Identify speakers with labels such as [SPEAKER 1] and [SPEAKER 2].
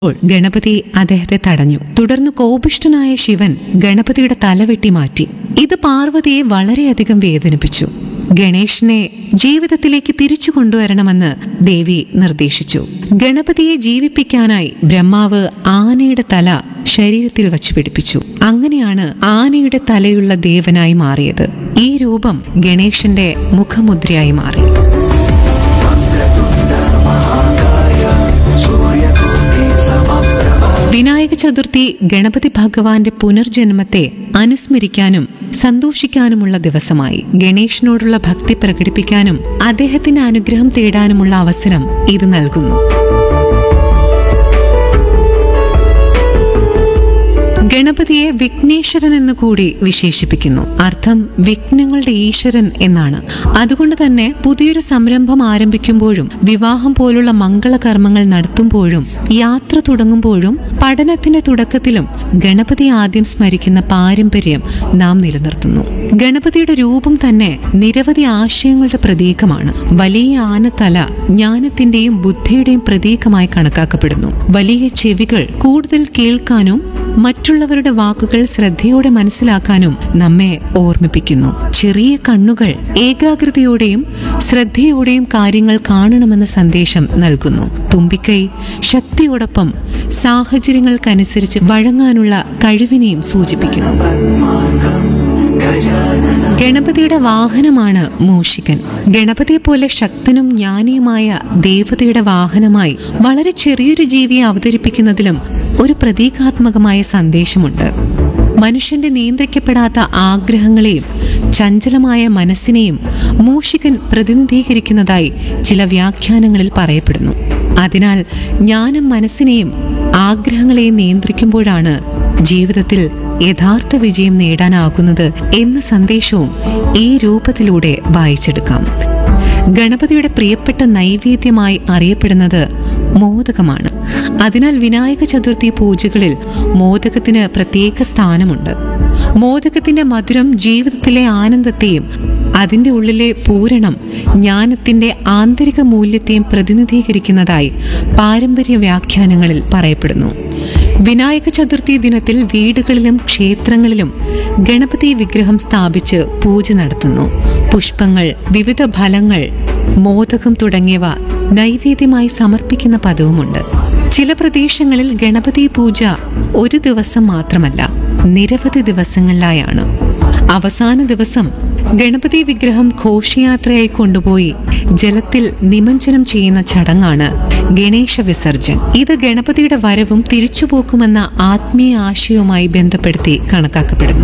[SPEAKER 1] അപ്പോൾ ഗണപതി അദ്ദേഹത്തെ തടഞ്ഞു തുടർന്ന് കോപിഷ്ഠനായ ശിവൻ ഗണപതിയുടെ തല വെട്ടി മാറ്റി ഇത് പാർവതിയെ വളരെയധികം വേദനിപ്പിച്ചു ഗണേശനെ ജീവിതത്തിലേക്ക് തിരിച്ചു കൊണ്ടുവരണമെന്ന് ദേവി നിർദ്ദേശിച്ചു ഗണപതിയെ ജീവിപ്പിക്കാനായി ബ്രഹ്മാവ് ആനയുടെ തല ശരീരത്തിൽ വച്ചു പിടിപ്പിച്ചു അങ്ങനെയാണ് ആനയുടെ തലയുള്ള ദേവനായി മാറിയത് ഈ രൂപം ഗണേശന്റെ മുഖമുദ്രയായി മാറി വിനായക ചതുർത്ഥി ഗണപതി ഭഗവാന്റെ പുനർജന്മത്തെ അനുസ്മരിക്കാനും സന്തോഷിക്കാനുമുള്ള ദിവസമായി ഗണേശനോടുള്ള ഭക്തി പ്രകടിപ്പിക്കാനും അദ്ദേഹത്തിന്റെ അനുഗ്രഹം തേടാനുമുള്ള അവസരം ഇത് നൽകുന്നു ഗണപതിയെ വിഘ്നേശ്വരൻ എന്ന് കൂടി വിശേഷിപ്പിക്കുന്നു അർത്ഥം വിഘ്നങ്ങളുടെ ഈശ്വരൻ എന്നാണ് അതുകൊണ്ട് തന്നെ പുതിയൊരു സംരംഭം ആരംഭിക്കുമ്പോഴും വിവാഹം പോലുള്ള മംഗളകർമ്മങ്ങൾ നടത്തുമ്പോഴും യാത്ര തുടങ്ങുമ്പോഴും പഠനത്തിന്റെ തുടക്കത്തിലും ഗണപതി ആദ്യം സ്മരിക്കുന്ന പാരമ്പര്യം നാം നിലനിർത്തുന്നു ഗണപതിയുടെ രൂപം തന്നെ നിരവധി ആശയങ്ങളുടെ പ്രതീകമാണ് വലിയ ആനത്തല ജ്ഞാനത്തിന്റെയും ബുദ്ധിയുടെയും പ്രതീകമായി കണക്കാക്കപ്പെടുന്നു വലിയ ചെവികൾ കൂടുതൽ കേൾക്കാനും മറ്റുള്ളവരുടെ വാക്കുകൾ ശ്രദ്ധയോടെ മനസ്സിലാക്കാനും നമ്മെ ഓർമ്മിപ്പിക്കുന്നു ചെറിയ കണ്ണുകൾ ഏകാഗ്രതയോടെയും ശ്രദ്ധയോടെയും കാര്യങ്ങൾ കാണണമെന്ന സന്ദേശം നൽകുന്നു തുമ്പിക്കൈ ശക്തിയോടൊപ്പം സാഹചര്യങ്ങൾക്കനുസരിച്ച് വഴങ്ങാനുള്ള കഴിവിനെയും സൂചിപ്പിക്കുന്നു ഗണപതിയുടെ വാഹനമാണ് മൂഷികൻ ഗണപതിയെ പോലെ ശക്തനും ജ്ഞാനിയുമായ ദേവതയുടെ വാഹനമായി വളരെ ചെറിയൊരു ജീവിയെ അവതരിപ്പിക്കുന്നതിലും ഒരു പ്രതീകാത്മകമായ സന്ദേശമുണ്ട് മനുഷ്യന്റെ നിയന്ത്രിക്കപ്പെടാത്ത ആഗ്രഹങ്ങളെയും ചഞ്ചലമായ മനസ്സിനെയും മൂഷികൻ പ്രതിനിധീകരിക്കുന്നതായി ചില വ്യാഖ്യാനങ്ങളിൽ പറയപ്പെടുന്നു അതിനാൽ ജ്ഞാനം മനസ്സിനെയും ആഗ്രഹങ്ങളെയും നിയന്ത്രിക്കുമ്പോഴാണ് ജീവിതത്തിൽ യഥാർത്ഥ വിജയം നേടാനാകുന്നത് എന്ന സന്ദേശവും ഈ രൂപത്തിലൂടെ വായിച്ചെടുക്കാം ഗണപതിയുടെ പ്രിയപ്പെട്ട നൈവേദ്യമായി അറിയപ്പെടുന്നത് മോദകമാണ് അതിനാൽ വിനായക ചതുർത്ഥി പൂജകളിൽ മോദകത്തിന് പ്രത്യേക സ്ഥാനമുണ്ട് മോദകത്തിന്റെ മധുരം ജീവിതത്തിലെ ആനന്ദത്തെയും അതിന്റെ ഉള്ളിലെ പൂരണം ജ്ഞാനത്തിന്റെ ആന്തരിക മൂല്യത്തെയും പ്രതിനിധീകരിക്കുന്നതായി പാരമ്പര്യ വ്യാഖ്യാനങ്ങളിൽ പറയപ്പെടുന്നു വിനായക ചതുർത്ഥി ദിനത്തിൽ വീടുകളിലും ക്ഷേത്രങ്ങളിലും ഗണപതി വിഗ്രഹം സ്ഥാപിച്ച് പൂജ നടത്തുന്നു പുഷ്പങ്ങൾ വിവിധ ഫലങ്ങൾ മോദകം തുടങ്ങിയവ നൈവേദ്യമായി സമർപ്പിക്കുന്ന പതിവുമുണ്ട് ചില പ്രദേശങ്ങളിൽ ഗണപതി പൂജ ഒരു ദിവസം മാത്രമല്ല നിരവധി ദിവസങ്ങളിലായാണ് അവസാന ദിവസം ഗണപതി വിഗ്രഹം ഘോഷയാത്രയായി കൊണ്ടുപോയി ജലത്തിൽ നിമഞ്ജനം ചെയ്യുന്ന ചടങ്ങാണ് ഗണേശ വിസർജൻ ഇത് ഗണപതിയുടെ വരവും തിരിച്ചുപോക്കുമെന്ന ആത്മീയ ആശയവുമായി ബന്ധപ്പെടുത്തി കണക്കാക്കപ്പെടുന്നു